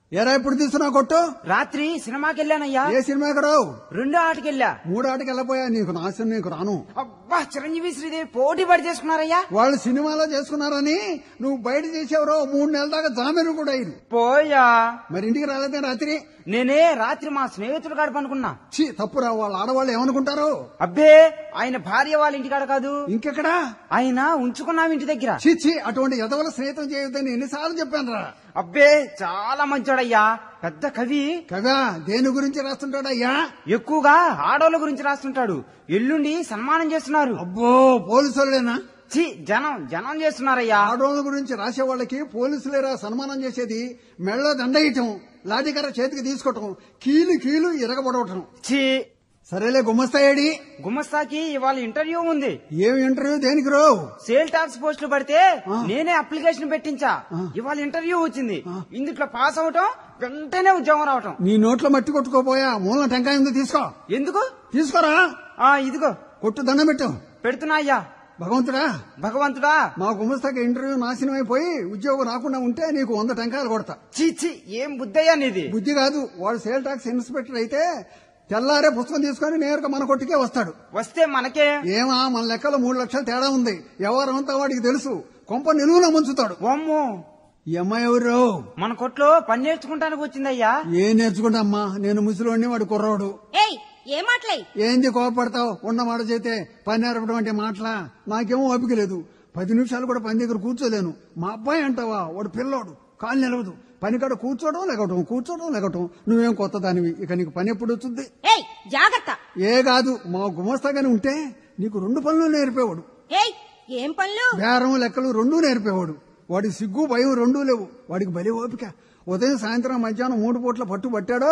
ఎరా ఇప్పుడు తీసుకున్నావు కొట్టు రాత్రి సినిమాకి వెళ్ళానయ్యా ఏ సినిమాకి రావు రెండో ఆటకి వెళ్ళా మూడు ఆటకి వెళ్ళపోయా నీకు నాశనం నీకు రాను అబ్బా చిరంజీవి శ్రీదేవి పోటీ పడి చేసుకున్నారయ్యా వాళ్ళు సినిమాలో చేసుకున్నారని నువ్వు బయట చేసేవరో మూడు నెలల దాకా జామీను కూడా అయింది పోయా మరి ఇంటికి రాలేదే రాత్రి నేనే రాత్రి మా స్నేహితుడు కాడ పనుకున్నా ఛీ తప్పురా వాళ్ళ ఆడవాళ్ళు ఏమనుకుంటారు అబ్బే ఆయన భార్య వాళ్ళ ఇంటికాడ కాదు ఇంకెక్కడా ఆయన ఉంచుకున్నాం ఇంటి దగ్గర ఛీ ఛీ అటువంటి ఎదవల స్నేహితం చేయొద్దని ఎన్నిసార్లు చెప్పాను రా అబ్బే చాలా మంచోడయ్యా పెద్ద కవి కదా దేని గురించి రాస్తుంటాడయ్యా ఎక్కువగా ఆడోళ్ళ గురించి రాస్తుంటాడు ఎల్లుండి సన్మానం చేస్తున్నారు అబ్బో పోలీసులేనా ఛీ జనం జనం చేస్తున్నారయ్యా ఆడవాళ్ళ గురించి రాసే వాళ్ళకి పోలీసులేరా సన్మానం చేసేది మెళ్ళ దండయటం లాఠీకర్ర చేతికి తీసుకోవటం కీలు కీలు ఇరగబడవటం ఛీ సరేలే గుమ్మస్తాయేడి గుమస్తాకి ఇవాళ ఇంటర్వ్యూ ఉంది ఏం ఇంటర్వ్యూ దేనికి రావు సేల్ టాక్స్ పోస్టులు పడితే ఆ. నేనే అప్లికేషన్ పెట్టించా ఆ. ఇవాళ ఇంటర్వ్యూ వచ్చింది ఇందుట్లో పాస్ అవటం వెంటనే ఉద్యోగం రావటం నీ నోట్లో మట్టి కొట్టుకోపోయా మూల టెంకాయ ఉంది తీసుకో ఎందుకు తీసుకోరా ఆ ఇదిగో కొట్టు దండం పెట్టు పెడుతున్నా అయ్యా భగవంతుడా భగవంతుడా మా గుమస్తాకి ఇంటర్వ్యూ నాశనం అయిపోయి ఉద్యోగం రాకుండా ఉంటే నీకు వంద టెంకాయలు కొడతా చీ చీ ఏం బుద్ధయ్యా నీది బుద్ధి కాదు వాడు సేల్ టాక్స్ ఇన్స్పెక్టర్ అయితే తెల్లారే పుస్తకం తీసుకొని నేరుగా మన కొట్టుకే వస్తాడు వస్తే మనకే ఏమా మన లెక్కలో మూడు లక్షలు తేడా ఉంది ఎవరంతా వాడికి తెలుసు కొంప నిలువున ముంచుతాడు ఓమ్మో ఈ అమ్మాయి ఎవరు మన కొట్లో పని నేర్చుకుంటానికి వచ్చిందయ్యా ఏం నేర్చుకుంటామ్మా నేను ముసలోడిని వాడు కుర్రోడు ఏయ్ ఏ మాటలై ఏంది కోపడతావు ఉన్న మాట చేతే పని నేర్పడం అంటే మాటలా నాకేమో ఓపిక లేదు పది నిమిషాలు కూడా పని దగ్గర కూర్చోలేను మా అబ్బాయి అంటావా వాడు పిల్లోడు కాలు నిలవదు పని కాడ కూర్చోవడం లేకటం కూర్చోవడం లేకటం నువ్వేం కొత్త దానివి ఇక నీకు పని ఎప్పుడు వచ్చింది ఏయ్ జాగ్రత్త ఏ కాదు మా గుమస్తాగాని ఉంటే నీకు రెండు పనులు నేర్పేవాడు ఏయ్ ఏం పనులు బేరం లెక్కలు రెండూ నేర్పేవాడు వాడికి సిగ్గు భయం రెండూ లేవు వాడికి బలి ఓపిక ఉదయం సాయంత్రం మధ్యాహ్నం మూడు పూట్ల పట్టు పట్టాడో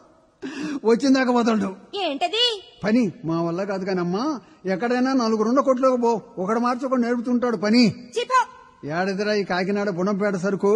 వచ్చిందాక వదలడు ఏంటది పని మా వల్ల కాదు కానమ్మా ఎక్కడైనా నలుగురు రెండు కొట్లోకి పో ఒకడు మార్చి ఒకడు నేర్పుతుంటాడు పని చిపో ఏడదిరా ఈ కాకినాడ బుణంపేట సరుకు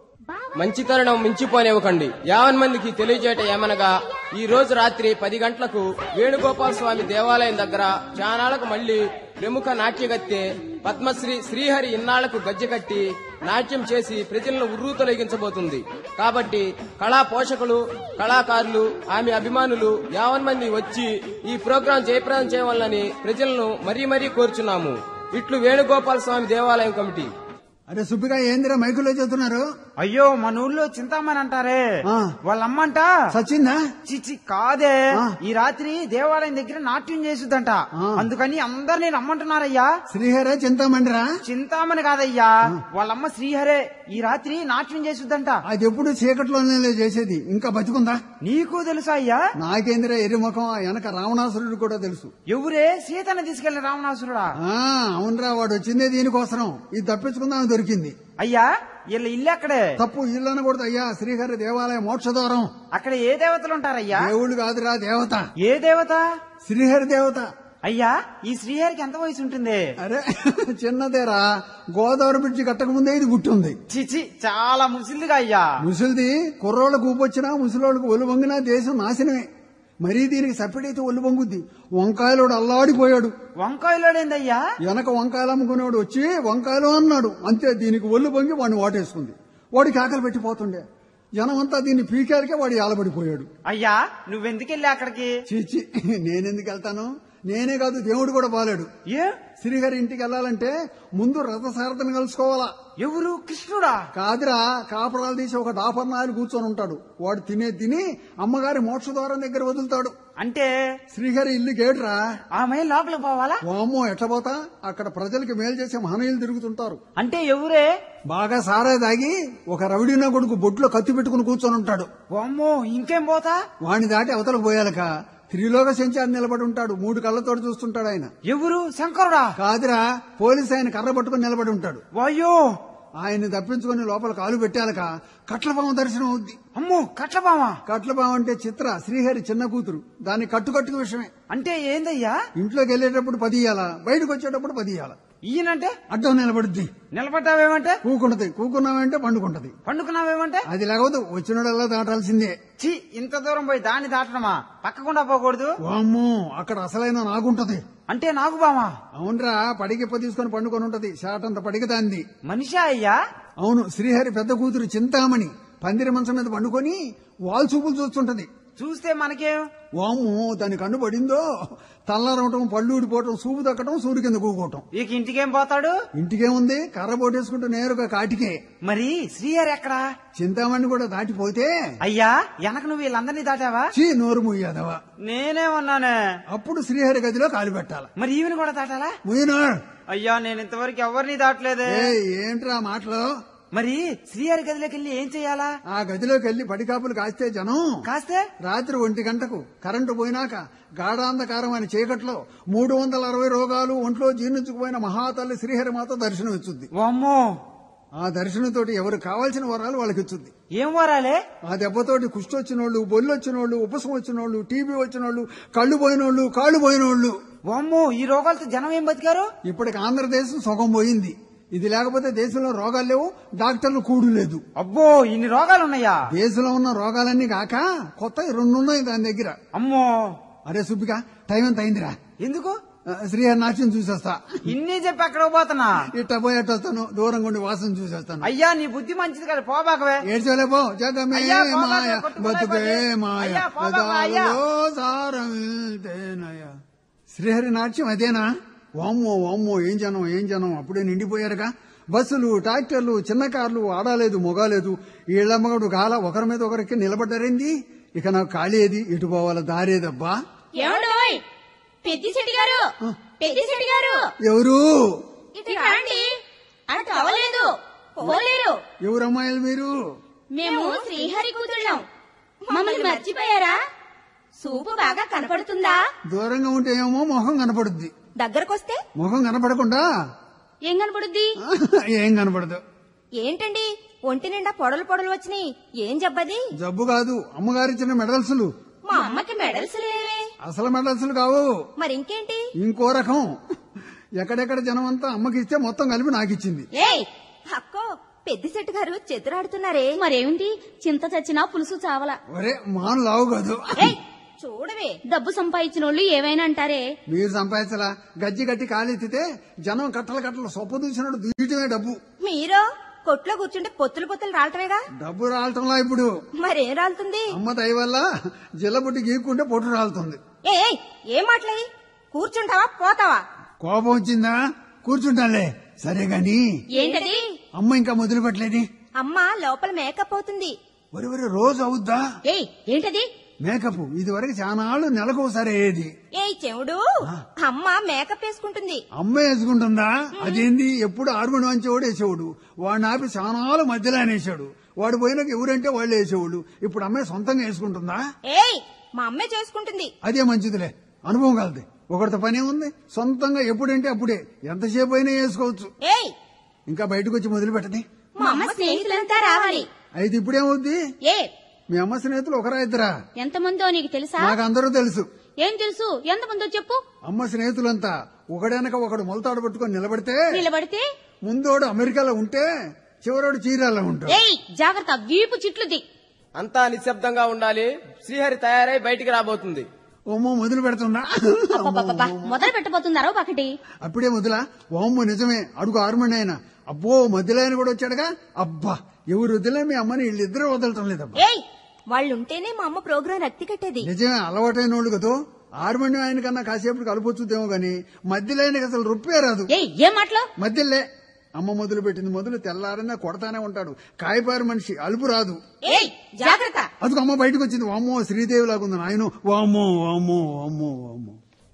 మంచి తరుణం మించిపోనివ్వకండి యావన్ మందికి తెలియజేయట ఏమనగా ఈ రోజు రాత్రి పది గంటలకు వేణుగోపాల స్వామి దేవాలయం దగ్గర చానాలకు మళ్లీ ప్రముఖ నాట్యగత్తె పద్మశ్రీ శ్రీహరి ఇన్నాళ్లకు గజ్జె కట్టి నాట్యం చేసి ప్రజలను ఉర్రూ తొలగించబోతుంది కాబట్టి కళా పోషకులు కళాకారులు ఆమె అభిమానులు యావన్ మంది వచ్చి ఈ ప్రోగ్రాం జయప్రదం చేయవాలని ప్రజలను మరీ మరీ కోరుచున్నాము ఇట్లు వేణుగోపాల స్వామి దేవాలయం కమిటీ అరే సుబ్బిగా ఏందిరా మైకులో చెప్తున్నారు అయ్యో మన ఊళ్ళో చింతామణి అంటారే ఆ. వాళ్ళమ్మంట సచ్చిందా చిచి కాదే ఆ. ఈ రాత్రి దేవాలయం దగ్గర నాట్యం చేసుద్దంట ఆ. అందుకని అందరినీ రమ్మంటున్నారయ్యా శ్రీహరే చింతామండిరా చింతామణి కాదయ్యా వాళ్ళమ్మ శ్రీహరే ఈ రాత్రి నాట్యం చేసుద్దంట అది ఎప్పుడు చీకట్లోనే చేసేది ఇంకా బతికుందా నీకు తెలుసా అయ్యా నాకేందిరా ఎర్రిముఖం వెనక రావణాసురుడు కూడా తెలుసు ఎవరే సీతను తీసుకెళ్లిన రావణాసురుడా ఆ అవునరా వాడు వచ్చిందే దీనికోసం ఇది తప్పించుకుందామని దొరికింది అయ్యా వీళ్ళ ఇల్లు అక్కడే తప్పు ఇల్లు అనకూడదు అయ్యా శ్రీహరి దేవాలయం మోక్షద్వారం అక్కడ ఏ దేవతలు ఉంటారయ్యా దేవుడు కాదురా దేవత ఏ దేవత శ్రీహరి దేవత అయ్యా ఈ శ్రీహరికి ఎంత వయసు ఉంటుంది అరే చిన్నదేరా గోదావరి బ్రిడ్జి కట్టక ముందే ఇది పుట్టింది చిచి చాలా ముసిలిగా అయ్యా ముసలిది కుర్రోళ్ళకు ఊపొచ్చినా ముసలోళ్ళకు ఒళ్ళు వంగినా దేశం నాశనమే మరీ దీనికి సపరేట్ ఒళ్ళు వంగుద్ది వంకాయలోడు అల్లాడిపోయాడు వంకాయలోడేందయ్యా వెనక వంకాయలు అమ్ముకునేవాడు వచ్చి వంకాయలు అన్నాడు అంతే దీనికి ఒళ్ళు వంగి వాడిని వాటేసుకుంది వాడికి ఆకలి పెట్టిపోతుండే జనమంతా దీన్ని పీకారికే వాడు ఏలబడిపోయాడు అయ్యా నువ్వెందుకెళ్ళి అక్కడికి చీచి నేనెందుకు వెళ్తాను నేనే కాదు దేవుడు కూడా బాలేడు ఏ శ్రీహరి ఇంటికి వెళ్ళాలంటే ముందు రథసారథిని కలుసుకోవాలా ఎవరు కృష్ణుడా కాదురా కాపరాలు తీసి ఒక డాపర్నాయలు కూర్చొని ఉంటాడు వాడు తినే తిని అమ్మగారి మోక్ష ద్వారం దగ్గర వదులుతాడు అంటే శ్రీహరి ఇల్లు గేట్రా ఆమె లోపలికి పోవాలా వామ్మో ఎట్లా పోతా అక్కడ ప్రజలకి మేలు చేసే మహనీయులు తిరుగుతుంటారు అంటే ఎవరే బాగా సారా దాగి ఒక రవిడిన కొడుకు బొట్లో కత్తి పెట్టుకుని కూర్చొని ఉంటాడు అమ్మో ఇంకేం పోతా వాణ్ణి దాటి అవతలకు పోయాలక త్రిలోక సంచారి నిలబడి ఉంటాడు మూడు కళ్ళతోటి చూస్తుంటాడు ఆయన ఎవరు శంకరుడా కాదురా పోలీసు ఆయన కర్ర పట్టుకుని నిలబడి ఉంటాడు వాయో ఆయన్ని తప్పించుకుని లోపల కాలు పెట్టాలక కట్లపాము దర్శనం అవుద్ది అమ్మో కట్లబామా కట్లపాము అంటే చిత్ర శ్రీహరి చిన్న కూతురు దాన్ని కట్టుకట్టుకు విషయమే అంటే ఏందయ్యా ఇంట్లోకి వెళ్ళేటప్పుడు పది ఇయ్యాల బయటకు వచ్చేటప్పుడు పది ఇయ్యాల ఈయనంటే అడ్డం నిలబడుద్ది నిలబడ్డావేమంటే కూకుంటది కూకున్నామంటే పండుకుంటది పండుకున్నావేమంటే అది లేకపోతే వచ్చినోడల్లా దాటాల్సిందే ఛీ ఇంత దూరం పోయి దాన్ని దాటడమా పక్కకుండా పోకూడదు వామ్మో అక్కడ అసలైన నాగుంటది అంటే నాకు బామా అవునరా పడిగిప్ప తీసుకొని పండుకొని ఉంటది షాటంత పడిగ దాంది మనిషా అయ్యా అవును శ్రీహరి పెద్ద కూతురు చింతామణి పందిరి మంచం మీద పండుకొని వాల్ చూపులు చూస్తుంటది చూస్తే మనకేం వాము దాని కన్ను పడిందో తల్లరవటం పళ్ళు ఊడిపోవటం సూపు దక్కటం సూర్యు కింద కూకోవటం ఇక ఇంటికేం పోతాడు ఇంటికేముంది కర్ర పోటేసుకుంటూ నేరుగా కాటికే మరి శ్రీహరి ఎక్కడా చింతామణి కూడా దాటిపోతే అయ్యా వెనక నువ్వు వీళ్ళందరినీ దాటావా చీ నోరు ముయ్యాదవా నేనే ఉన్నానే అప్పుడు శ్రీహరి గదిలో కాలు పెట్టాల మరి ఈవిని కూడా దాటాలా ముయ్యను అయ్యా నేను ఇంతవరకు ఎవరిని దాటలేదే ఏ ఏంట్రా మాటలు మరి శ్రీహరి గదిలోకి వెళ్ళి ఏం చెయ్యాలా ఆ గదిలోకి వెళ్లి పడికాపులు కాస్తే జనం కాస్తే రాత్రి ఒంటి గంటకు కరెంటు పోయినాక గాఢాంధకారమైన చీకట్లో మూడు వందల అరవై రోగాలు ఒంట్లో జీర్ణించుకుపోయిన మహాతల్లి శ్రీహరిమాత దర్శనం ఇచ్చుద్ది వామ్మో ఆ దర్శనంతో ఎవరు కావాల్సిన వరాలు వాళ్ళకి ఇచ్చుద్ది ఏం వరాలే ఆ దెబ్బతోటి కుష్టి వచ్చినోళ్ళు బొల్లు వచ్చినోళ్ళు ఉపసం వచ్చినోళ్ళు టీబీ వచ్చినోళ్ళు కళ్ళు పోయినోళ్ళు కాళ్ళు పోయినోళ్ళు వామ్మో ఈ రోగాలతో జనం ఏం బతికారు ఇప్పటికి ఆంధ్రదేశం సగం పోయింది ఇది లేకపోతే దేశంలో రోగాలు లేవు డాక్టర్లు కూడు లేదు అబ్బో ఇన్ని రోగాలు ఉన్నాయా దేశంలో ఉన్న రోగాలన్నీ కాక కొత్త రెండు ఉన్నాయి దాని దగ్గర అమ్మో అరే సుబ్బిక టైం ఎంత అయిందిరా ఎందుకు ఆ, శ్రీహరి నాట్యం చూసేస్తా ఇన్ని చెప్పి ఎక్కడ పోతున్నా ఇట్ట పోయేట వస్తాను దూరంగా ఉండి వాసన చూసేస్తాను అయ్యా నీ బుద్ధి మంచిది కదా పోబాకవే ఏడ్చలే పో జగమే అయ్యా, పోదాం, మాయ కొట్టుకునే బతుకే పోయి. మాయ అయ్యా, పోదాం, అయ్యా. గదాలలో సారమిల్తేనయ. శ్రీహరి నాట్యం అదేనా వామ్మో వామ్మో ఏం జనం ఏం జనం అప్పుడే నిండిపోయారుగా బస్సులు ట్రాక్టర్లు చిన్న కార్లు ఆడాలేదు మొగాలేదు ఈళ్ళమ్మగడు గాల ఒకరి మీద ఒకరికి నిలబడ్డారేంది ఇక నాకు ఖాళీ ఏది ఇటు పోవాల దారేదబ్బా ఏమండోయ్ పెద్ది శెట్టి గారు పెద్ది శెట్టి గారు ఎవరు ఇటు రండి అటు అవలేదు పోలేరు ఎవరమ్మాయిలు మీరు మేము శ్రీహరి కూతుళ్ళం మమ్మల్ని మర్చిపోయారా సూపు బాగా కనపడుతుందా దూరంగా ఉంటే ఏమో మొహం కనపడుద్ది దగ్గరకొస్తే మొహం కనపడకుండా ఏం కనపడుద్ది ఏం కనపడదు ఏంటండి ఒంటి నిండా పొడలు పొడలు వచ్చినాయి ఏం జబ్బది జబ్బు కాదు అమ్మగారిచ్చిన మెడల్స్లు మా అమ్మకి మెడల్స్ లేవే అసలు మెడల్స్లు కావు మరింకేంటి ఇంకో రకం ఎక్కడెక్కడ జనం అంతా అమ్మకి ఇస్తే మొత్తం కలిపి నాకు ఇచ్చింది ఏయ్ అక్కో పెద్ది శెట్టి గారు చెతురాడుతున్నారే మరేమిటి చింత చచ్చినా పులుసు చావలా ఒరే మాను లావు కాదు ఏయ్ చూడవే డబ్బు సంపాదించిన వాళ్ళు ఏమైనా అంటారే మీరు సంపాదించలా గజ్జి కట్టి కాలెత్తితే జనం కట్టలు కట్టలు సొప్ప దూసినట్టు దూయటమే డబ్బు మీరు కొట్లో కూర్చుంటే పొత్తులు పొత్తులు రావటమేగా డబ్బు రాలటంలా ఇప్పుడు మరేం రాలుతుంది అమ్మ దయ వల్ల జిల్లబుట్టి గీక్కుంటే పొట్టు రాలుతుంది ఏయ్ ఏయ్, ఏం మాటలే కూర్చుంటావా పోతావా కోపం వచ్చిందా కూర్చుంటాలే సరే గాని ఏంటది అమ్మ ఇంకా మొదలు పెట్టలేది అమ్మ లోపల మేకప్ అవుతుంది ఒరి ఒరి రోజు అవుద్దా ఏయ్ ఏంటది మేకప్ ఇది వరకు చానాళ్ళు నెలకు ఒకసారి అయ్యేది ఏయ్ చెవుడు అమ్మ మేకప్ వేసుకుంటుంది అమ్మ వేసుకుంటుందా అదేంది ఎప్పుడు ఆరుగుడు వంచేవాడు వేసేవాడు వాడిని ఆపి చానాలు మధ్యలో వేసాడు వాడు పోయినాక ఎవరంటే వాళ్ళు వేసేవాడు ఇప్పుడు అమ్మాయి సొంతంగా వేసుకుంటుందా ఏయ్ మా అమ్మే చేసుకుంటుంది అదే మంచిదిలే అనుభవం కలది ఒకరితో పని ఉంది సొంతంగా ఎప్పుడంటే అప్పుడే ఎంతసేపు అయినా వేసుకోవచ్చు ఏయ్ ఇంకా బయటకు వచ్చి మొదలు పెట్టది మా అమ్మ స్నేహితులంతా రావాలి అయితే ఇప్పుడేమవుద్ది ఏ మీ అమ్మ స్నేహితులు ఒకరా ఇద్దరా ఎంతమందో నీకు తెలుసా నాకు అందరూ తెలుసు ఏం తెలుసు ఎంతమందో చెప్పు అమ్మ స్నేహితులంతా ఒకడనక ఒకడు మొలతాడు పట్టుకొని నిలబడితే నిలబడితే ముందోడు అమెరికాలో ఉంటే చివరోడు చీరాల్లో ఉంటాడు ఏయ్ జాగ్రత్త వీపు చిట్లుది అంతా నిశ్శబ్దంగా ఉండాలి శ్రీహరి తయారై బయటికి రాబోతుంది ఓమో మొదలు పెడుతున్నా అబ్బబ్బబ్బబ్బా, మొదలు పెట్టబోతున్నారో ఒకటి అప్పుడే మొదలా ఓమ్మ నిజమే అడుగు ఆరుమండి ఆయన అబ్బో మధ్యలో ఆయన కూడా వచ్చాడుగా అబ్బా ఎవరు వదిలే మీ అమ్మని వీళ్ళిద్దరూ వదలటం లేదబ్బా ఏయ్ వాళ్ళుంటేనే మా అమ్మ ప్రోగ్రాం రక్తి కట్టేది నిజమే అలవాటైన వాళ్ళు కదా ఆరుమండి ఆయన కన్నా కాసేపు కలపొచ్చుదేమో గాని మధ్యలో ఆయనకి అసలు రుప్పే రాదు ఏయ్ ఏం మాటలు మధ్యలే అమ్మ మొదలు పెట్టింది మొదలు తెల్లారన్నా కొడతానే ఉంటాడు కాయపారు మనిషి అలుపు రాదు ఏయ్ జాగ్రత్త అదుకు అమ్మ బయటకు వచ్చింది వామ్మో శ్రీదేవి లాగుంది నాయన వామ్మో వామ్మో వామ్మో వామ్మో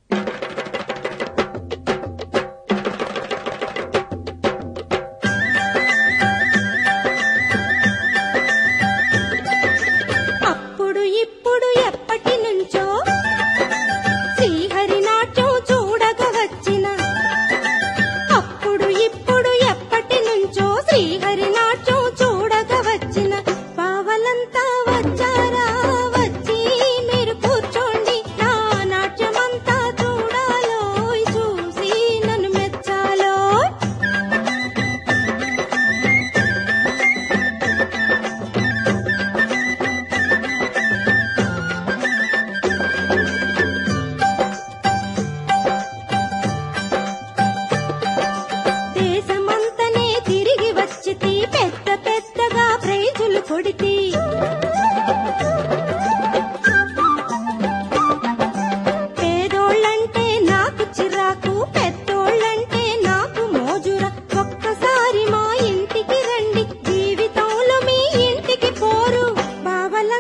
అప్పుడు ఇప్పుడు ఎప్పటి నుంచో శ్రీహరి నాట్యం చూడక వచ్చిన అప్పుడు ఇప్పుడు ఎప్పటి నుంచో శ్రీహరి నాట్యం చూడక వచ్చిన పావలంతా వచ్చారా వచ్చి మీరు కూర్చోండి నా నాట్యమంతా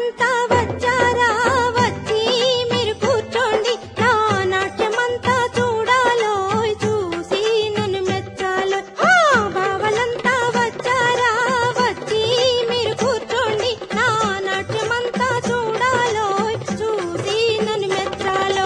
బావలంతా వచ్చారా వచ్చి మీరు కూర్చోండి నా నాట్యమంతా చూడాలో చూసి నన్ను మెచ్చాలో ఆ బావలంతా వచ్చారా వచ్చి మీరు కూర్చోండి నా నాట్యమంతా చూడాలో చూసి నన్ను మెచ్చాలో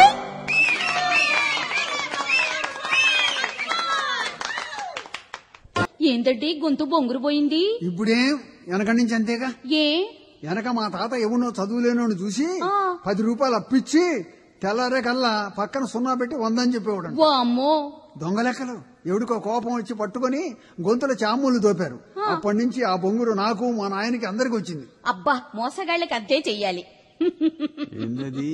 ఏందండి గొంతు బొంగురు పోయింది ఇప్పుడేం వెనక నుంచి అంతేగా ఏ వెనక మా తాత ఎవనో చదువులేనోని చూసి ఆ. పది రూపాయలు అప్పిచ్చి తెల్లారే కల్లా పక్కన సున్నా పెట్టి వందని చెప్పేవాడు వామ్మో దొంగ లెక్కలు ఎవడికో కోపం వచ్చి పట్టుకొని గొంతుల చాములు దోపారు అప్పటి నుంచి ఆ బొంగురు నాకు మా నాయనకి అందరికి వచ్చింది అబ్బా మోసగాళ్ళకి అంతే చెయ్యాలి ఏంటది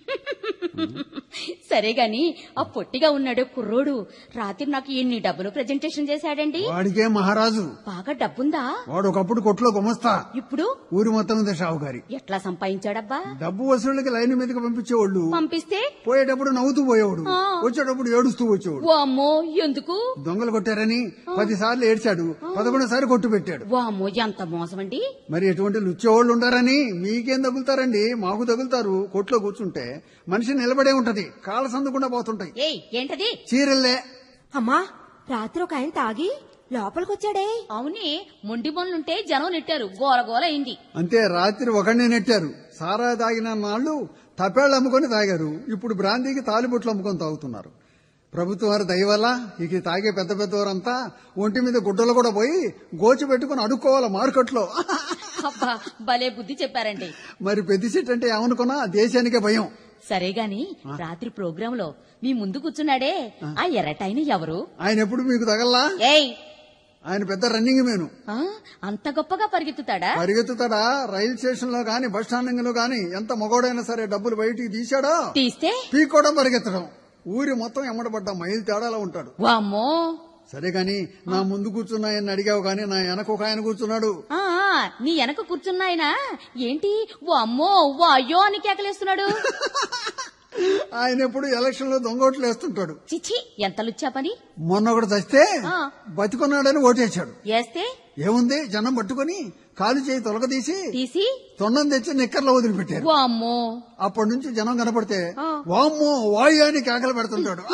సరే గాని ఆ పొట్టిగా ఉన్నాడు కుర్రోడు రాత్రి నాకు ఎన్ని డబ్బులు ప్రజెంటేషన్ చేశాడండి వాడికే మహారాజు బాగా డబ్బుందా వాడు ఒకప్పుడు కొట్లో గుమస్తా ఇప్పుడు ఊరి మొత్తం మీద షావుకారి ఎట్లా సంపాదించాడబ్బా డబ్బు వసూళ్ళకి లైన్ మీదకి పంపించేవాళ్ళు పంపిస్తే పోయేటప్పుడు నవ్వుతూ పోయేవాడు ఆ. వచ్చేటప్పుడు ఏడుస్తూ వచ్చేవాడు వామ్మో ఎందుకు దొంగలు కొట్టారని పది సార్లు ఏడ్చాడు పదకొండోసారి కొట్టు పెట్టాడు వామ్మో ఎంత మోసం అండి మరి ఎటువంటి లుచ్చేవాళ్ళు ఉండారని మీకేం తగులుతారండి మాకు తగులుతారు కొట్లో కూర్చుంటే మనిషి నిలబడే ఉంటది కాళ్ళ సందుకుండా పోతుంటాయి ఏయ్ ఏంటది చీరల్లే అమ్మా రాత్రి ఒక ఆయన తాగి లోపలికొచ్చాడే అవునే మొండి పనులుంటే జనం నెట్టారు గోల గోల అయింది అంతే రాత్రి ఒకడిని నెట్టారు సారా తాగిన నాళ్ళు తపేళ్ళు అమ్ముకొని తాగారు ఇప్పుడు బ్రాందీకి తాలిబొట్లు అమ్ముకొని తాగుతున్నారు ప్రభుత్వం వారి దయ వల్ల ఇక ఈ తాగే పెద్ద పెద్దవారంతా ఒంటి మీద గుడ్డలు కూడా పోయి గోచి పెట్టుకుని అడుక్కోవాలి మార్కెట్లో అబ్బా భలే బుద్ధి చెప్పారండి మరి పెద్ద సెట్ అంటే ఏమనుకున్నా దేశానికే భయం సరే గాని రాత్రి ప్రోగ్రామ్ లో మీ ముందు కూర్చున్నాడే ఆ ఎర్రటాయన ఎవరు ఆయన ఎప్పుడు మీకు తగల్లా ఏయ్ ఆయన పెద్ద రన్నింగ్ మేను ఆ, అంత గొప్పగా పరిగెత్తుతాడా పరిగెత్తుతాడా రైలు స్టేషన్ లో గాని బస్ స్టాండింగ్ లో గాని ఎంత మగోడైనా సరే డబ్బులు బయటికి తీశాడో తీస్తే పీకోవడం పరిగెత్తడం ఊరి మొత్తం ఎమ్మడబడ్డ మైలు తేడాలో ఉంటాడు వామ్మో సరే గాని నా ముందు కూర్చున్నాయని అడిగావు గాని నా వెనక ఒక ఆయన కూర్చున్నాడు ఆ నీ వెనక కూర్చున్నాయన ఏంటి వామ్మో వాయ్యో అని కేకలేస్తున్నాడు ఆయన ఎప్పుడు ఎలక్షన్ లో దొంగోట్లు వేస్తుంటాడు చిచి ఎంత లుచ్చా పని మొన్న ఒకడు చస్తే ఆ. బతికున్నాడని ఓటేశాడు వేస్తే ఏముంది జనం పట్టుకుని కాలు చేయి తొలగదీసి తీసి తొండం తెచ్చి నిక్కర్లో వదిలిపెట్టారు వామ్మో అప్పటి నుంచి జనం కనపడితే ఆ. వామ్మో వాయు అని కేకలు పెడుతుంటాడు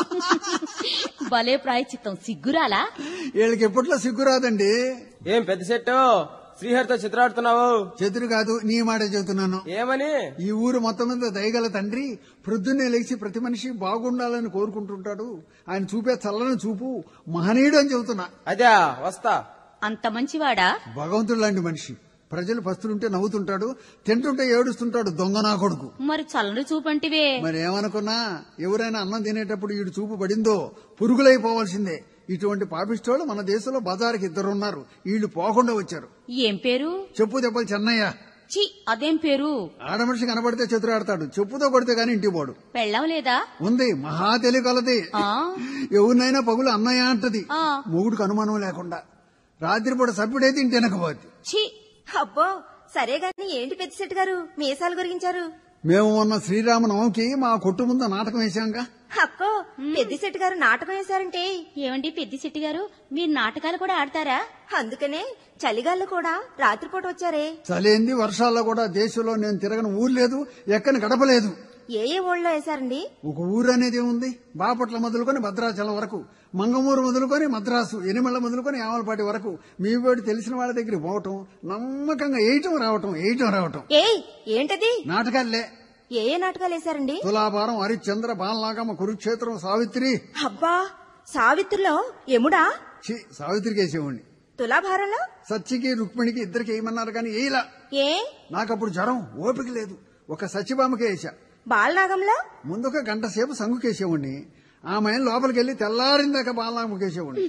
భలే ప్రాయచిత్తం సిగ్గురాలా వీళ్ళకి ఎప్పట్లో సిగ్గు రాదండి ఏం పెద్ద సెట్టు శ్రీహరితో చిత్రాడుతున్నావు చెదురు కాదు నీ మాట చెబుతున్నాను ఏమని ఈ ఊరు మొత్తం మీద దయగల తండ్రి ప్రొద్దున్నే లేచి ప్రతి మనిషి బాగుండాలని కోరుకుంటుంటాడు ఆయన చూపే చల్లని చూపు మహనీయుడు అని చెబుతున్నా అదే వస్తా అంత మంచివాడా భగవంతుడు లాంటి మనిషి ప్రజలు పస్తులుంటే నవ్వుతుంటాడు తింటుంటే ఏడుస్తుంటాడు దొంగ నా కొడుకు మరి చల్లని చూపంటివే మరి ఏమనుకున్నా ఎవరైనా అన్నం తినేటప్పుడు ఈడు చూపు పడిందో పురుగులైపోవాల్సిందే ఇటువంటి పాపిస్తోళ్ళు మన దేశంలో బజారుకి ఇద్దరు ఉన్నారు వీళ్ళు పోకుండా వచ్చారు ఏం పేరు చెప్పు దెబ్బలు చెన్నయ్య చి అదేం పేరు ఆడమనిషి కనబడితే చెతురాడతాడు చెప్పుతో కొడితే గాని ఇంటికి పోడు పెళ్ళం లేదా ఉంది మహా తెలియగలది ఆ ఎవరినైనా పగులు అన్నయ్య అంటది ఆ. మొగుడికి అనుమానం లేకుండా రాత్రిపూట సభ్యుడైతే ఇంటి వెనకపోద్ది చి అబ్బో సరే గాని ఏంటి పెద్ద గారు మీసాలు గురించారు మేము మొన్న శ్రీరామనవమికి మా కొట్టు ముందు నాటకం వేశాంగా అక్కో పెద్ద గారు నాటకం వేశారంటే ఏమండి పెద్దిశెట్టి గారు మీరు నాటకాలు కూడా ఆడతారా అందుకనే చలిగాళ్ళు కూడా రాత్రిపూట వచ్చారే చలేంది వర్షాల్లో కూడా దేశంలో నేను తిరగని ఊరు లేదు ఎక్కని గడపలేదు ఏ ఏ ఊళ్ళో వేశారండి ఒక ఊరు అనేది ఏముంది బాపట్ల మొదలుకొని భద్రాచలం వరకు మంగమూరు మొదలుకొని మద్రాసు ఎనిమళ్ళ మొదలుకొని యామలపాటి వరకు మీ వేడి తెలిసిన వాళ్ళ దగ్గరికి పోవటం నమ్మకంగా వేయటం రావటం వేయటం రావటం ఏయ్ ఏంటది నాటకాలే ఏ ఏ నాటకాలు వేశారండి తులాభారం హరిశ్చంద్ర బాలనాగమ్మ కురుక్షేత్రం సావిత్రి అబ్బా సావిత్రిలో యముడా ఛీ, సావిత్రికి వేసేవాడిని తులాభారంలో సత్యకి రుక్మిణికి ఇద్దరికి వేయమన్నారు కానీ వేయలా ఏ నాకప్పుడు జ్వరం ఓపిక లేదు ఒక సత్యభామకే వేసా బాలనాగంలో ముందుక గంట సేపు సంగుకేసేవాడిని ఆమె లోపలికి వెళ్లి తెల్లారిందాక బాలనాగమ్మకేసేవాడిని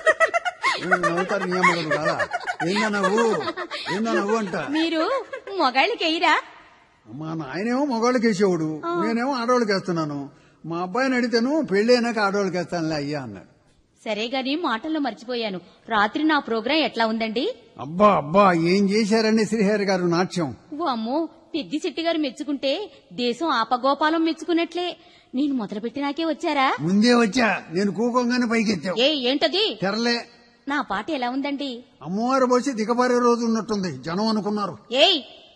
నవ్వుతారు నీ అమ్మగారు కాదా ఏందా నవ్వు ఏందా నవ్వు అంట మీరు మొగాళ్ళకి ఎయిరా మా నాయనేమో మగవాళ్ళకి వేసేవాడు నేనేమో ఆడవాళ్ళకి వేస్తున్నాను మా అబ్బాయిని అడిగితేను పెళ్లి అయినాక ఆడవాళ్ళకి వేస్తానులే అయ్యా అన్నాడు సరే గాని మాటల్లో మర్చిపోయాను రాత్రి నా ప్రోగ్రాం ఎట్లా ఉందండి అబ్బా అబ్బా ఏం చేశారండి శ్రీహరి గారు నాట్యం వామ్మో పెద్ది శెట్టి గారు మెచ్చుకుంటే దేశం ఆపగోపాలం మెచ్చుకున్నట్లే నేను మొదలుపెట్టినాకే వచ్చారా ముందే వచ్చా నేను కూకోగానే పైకెత్తావు ఏ ఏంటది తెరలే నా పాట ఎలా ఉందండి అమ్మవారు పోసి దిగబారే రోజు ఉన్నట్టుంది జనం అనుకున్నారు ఏయ్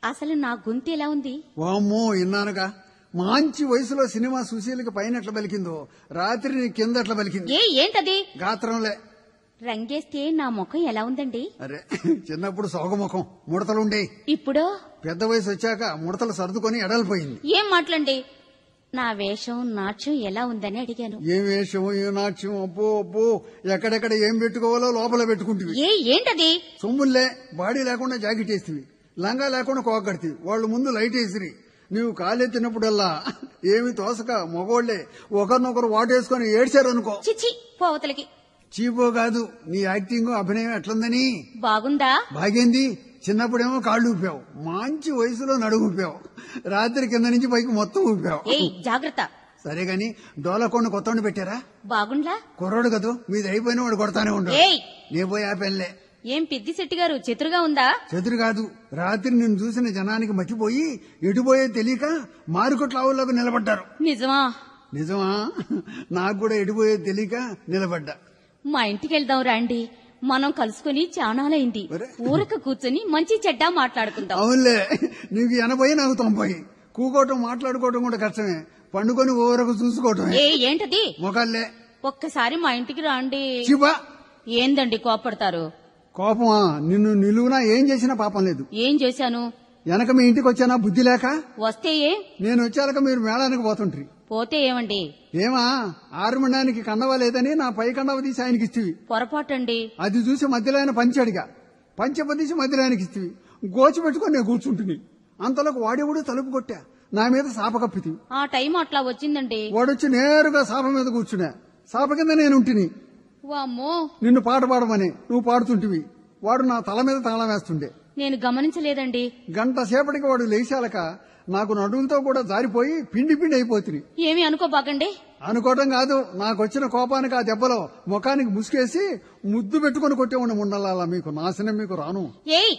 అసలు నా గొంతు ఎలా ఉంది వామ్మో విన్నానుగా మంచి వయసులో సినిమా సుశీలకి పైన ఎట్లా పలికిందో రాత్రి నీ కింద ఎట్లా పలికింది ఏ ఏంటది గాత్రంలే రంగేస్తే నా ముఖం ఎలా ఉందండి అరే చిన్నప్పుడు సోగముఖం ముడతలుండే ఇప్పుడో పెద్ద వయసు వచ్చాక ముడతలు సర్దుకొని ఎడలిపోయింది ఏం మాట్లాడండి నా వేషం నాట్యం ఎలా ఉందని అడిగాను ఏ వేషం ఏ నాట్యం అబ్బో అబ్బో ఎక్కడెక్కడ ఏం పెట్టుకోవాలో లోపల పెట్టుకుంటివి ఏ ఏంటది సొమ్ముల్లే బాడీ లేకుండా జాకెట్ వేస్తేవి లంగా లేకుండా కోకడితివి వాళ్ళు ముందు లైట్ వేసిరి నువ్వు కాలెత్తినప్పుడల్లా ఏమి తోసక మగోళ్లే ఒకరినొకరు వాటేసుకొని ఏడ్చారనుకో చిచ్చి పోవతలకి చీపో కాదు నీ యాక్టింగ్ అభినయం ఎట్లుందని బాగుందా బాగేంది చిన్నప్పుడేమో కాళ్ళు ఊపావు మంచి వయసులో నడుము ఊపావు రాత్రి కింద నుంచి పైకి మొత్తం ఊపావు ఏయ్ జాగ్రత్త సరే గాని డోలకొండ కొత్త పెట్టారా బాగుండ్లా కుర్రోడు కదూ మీది అయిపోయిన వాడు కొడతానే ఉండవు ఏయ్ నే పోయి ఆ పెళ్ళే ఏం పెద్ది శెట్టి గారు చతురుగా ఉందా చదురు కాదు రాత్రి నిన్ను చూసిన జనానికి మర్చిపోయి ఎటుపోయే తెలియక మారుకొట్ల ఆవుల్లోకి నిలబడ్డారు నిజమా నిజమా నాకు కూడా ఎటుపోయే తెలియక నిలబడ్డా మా ఇంటికి వెళ్దాం రండి మనం కలుసుకుని చానాలైంది ఒరే. ఊరక కూర్చుని మంచి చెడ్డ మాట్లాడుకుందాం అవునులే నీకు ఎనభై నాకు తొంభై కూకోవటం మాట్లాడుకోవటం కూడా కష్టమే పండుకొని ఓరకు చూసుకోవటమే ఏ ఏంటది మొగాళ్ళే ఒక్కసారి మా ఇంటికి రండి శివ ఏందండి కోపడతారు కోపమా నిన్ను నిలువునా ఏం చేసినా పాపం లేదు ఏం చేశాను వెనక మీ ఇంటికి వచ్చానా బుద్ధి లేక వస్తే ఏ నేను వచ్చాక మీరు మేళానికి పోతుండ్రి పోతే ఏమండి ఏమా ఆరుమడానికి కండవ లేదని నా పై కండవ తీసి ఆయనకి ఇచ్చివి పొరపాటండి అది చూసి మధ్యలో ఆయన పంచాడుగా పంచప తీసి మధ్యలో ఆయనకి ఇచ్చివి గోచి పెట్టుకొని నేను కూర్చుంటుని అంతలోకి వాడేవుడు తలుపు కొట్టా నా మీద సాప కప్పితి ఆ టైం అట్లా వచ్చిందండి వాడొచ్చి నేరుగా సాప మీద కూర్చున్నా సాప కింద నేను ఉంటిని వామ్మో నిన్ను పాట పాడమని నువ్వు పాడుతుంటివి వాడు నా తల మీద తాళం వేస్తుండే నేను గమనించలేదండి గంట సేపటికి వాడు లేచాలక నాకు నడుములతో కూడా జారిపోయి పిండి పిండి అయిపోతుంది ఏమి అనుకోబాకండి అనుకోవటం కాదు నాకు వచ్చిన కోపానికి ఆ దెబ్బలో ముఖానికి ముసుకేసి ముద్దు పెట్టుకుని కొట్టే ఉండి ముండలాల మీకు నాశనం మీకు రాను ఏయ్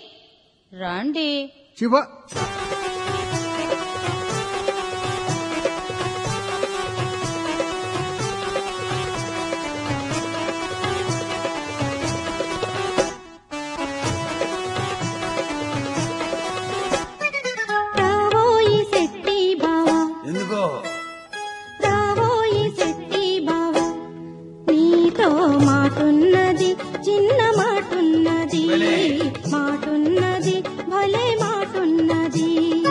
రండి శివ రావోయి శెట్టి బావా ఎందుకో రావోయి శెట్టి బావా నీతో మాటున్నది చిన్న మాటున్నది మాటున్నది భలే మాటున్నది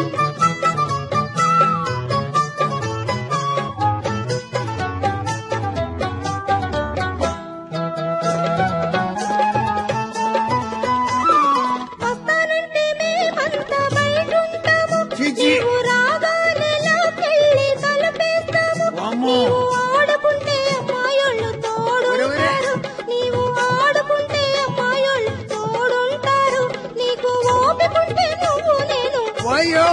వస్తానంటే మేమంతా బయటుంటాము చీచీ. నీవు రాగానేలా పెళ్లి తలపేస్తాము వామ్మో. నీవు ఆడుకుంటే అమ్మాయోళ్ళు తోడుంటారు నీవు ఆడుకుంటే అమ్మాయోళ్ళు తోడుంటారు నీకు ఓపికుంటే నువ్వు నేను అయ్యో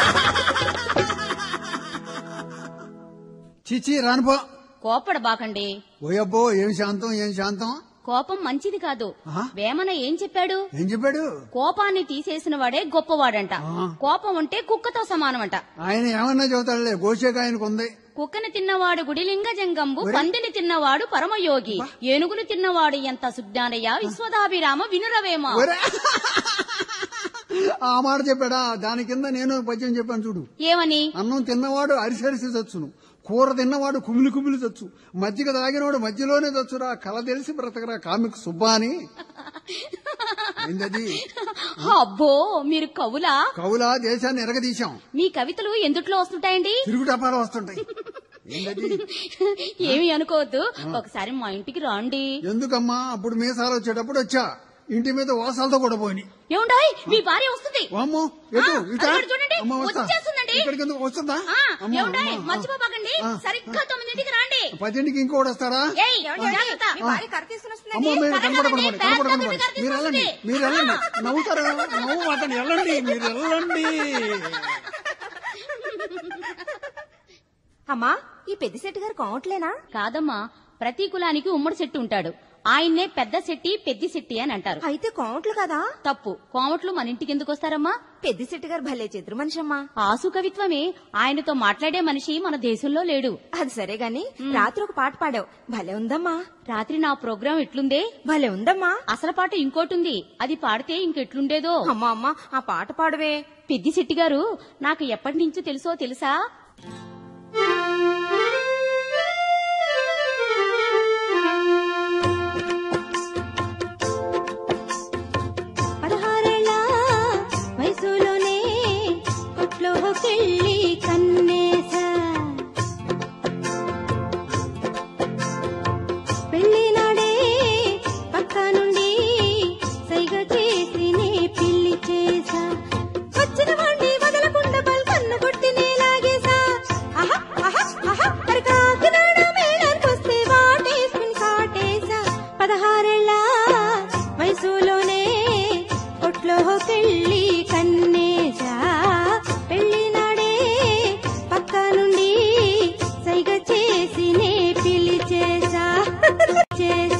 చిచి రానుపో కోపడబాకండి ఓయబ్బో ఏం శాంతం ఏం శాంతం కోపం మంచిది కాదు ఆ? వేమన ఏం చెప్పాడు ఏం చెప్పాడు కోపాన్ని తీసేసిన వాడే గొప్పవాడంట కోపం ఉంటే కుక్కతో సమానమంట ఆయన ఏమన్నా చెబుతాడులే గోషేక ఆయనకు ఉంది కుక్కని తిన్నవాడు గుడిలింగ జంగంబు పందిని తిన్నవాడు పరమయోగి ఏనుగును తిన్నవాడు ఎంత సుజ్ఞానయ్య విశ్వదాభిరామ వినురవేమ ఒరే. ఆ మాట చెప్పాడా దాని కింద నేను పద్యం చెప్పాను చూడు ఏమని అన్నం తిన్నవాడు అరిసరిసి చచ్చును కూర తిన్నవాడు కుమిలి కుమిలి చచ్చు మజ్జిగ తాగినవాడు మధ్యలోనే చచ్చురా కల తెలిసి బ్రతకరా కామిక్ సుబ్బా అని ఏందది అబ్బో మీరు కవులా కవుల దేశాన్ని ఎరగదీశాం మీ కవితలు ఎందుట్లో వస్తుంటాయండి తిరుగు టపాలు వస్తుంటాయి ఏందది ఏమి అనుకోవద్దు ఒకసారి మా ఇంటికి రండి ఎందుకమ్మా అప్పుడు మీసాలు వచ్చేటప్పుడు వచ్చా ఇంటి మీద వాసాలతో కూడా పోయి ఏముండాయ్ మీ భార్య వస్తుంది వామ్మో ఎటు ఆ, ఇటా అక్కడ చూడండి, అమ్మ వస్తా వచ్చేస్తుందండి. ఇక్కడికి ఎందుకు వస్తుందా ఆ, అమ్మ, ఏముండాయ్ అమ్మ, ఆ. మర్చిపోబాకండి ఆ. సరిగ్గా తొమ్మిదింటికి రండి పదింటికి ఇంకోటి వస్తారా ఏయ్, జాగ్రత్త. మీ భార్య కర్ర తీసుకుని అమ్మో వస్తుందండి మీరు కనపడకండి, కనపడకండి పెద్ద కనపడకండి దుడ్డు మీరు వెళ్ళండి కనిపిస్తుంది. మీరు వెళ్ళండి నవ్వుతారు నవ్వు మాట్లాడి వెళ్ళండి మీరు వెళ్ళండి అమ్మా ఈ పెద్ద శెట్టి గారు కోమట్లేనా కాదమ్మా ప్రతి కులానికి ఉమ్మడి చెట్టు ఉంటాడు ఆయన్నే పెద్ద శెట్టి పెద్ది శెట్టి అని అంటారు అయితే కోమట్లు కదా తప్పు కోమట్లు మన ఇంటికి ఎందుకు వస్తారమ్మా పెద్దిశెట్టి గారు భలే చెదురు మనిషమ్మా ఆసు కవిత్వమే ఆయనతో మాట్లాడే మనిషి మన దేశంలో లేడు అది సరే గాని రాత్రి ఒక పాట పాడావు భలే ఉందమ్మా రాత్రి నా ప్రోగ్రాం ఎట్లుందే భలే ఉందమ్మా అసలు పాట ఇంకోటుంది అది పాడితే ఇంకెట్లుండేదో అమ్మా అమ్మా ఆ పాట పాడవే పెద్ది శెట్టి గారు నాకు ఎప్పటి నుంచో తెలుసో తెలుసా పదహారేళ్ళ వయసులోనే కొట్లోకెళ్ళి కన్నేసా పెళ్లి నాడే పక్క నుండి సైగ చేసి నే పెళ్లి చేసా వచ్చిన వాణ్ణి వదలకుండా పల్కన్ను కొట్టి నే లాగేసా ఆహా, ఆహా, ఆహా, మరి కాకినాడ మేళానికొస్తే వాటేసుకుని కాటేసా పదహారేళ్ళ వయసులోనే కొట్లోకెళ్ళి కన్నేసా పెళ్లి నాడే పక్క నుండి సైగ చేసి నే పిలిచేసా చేసా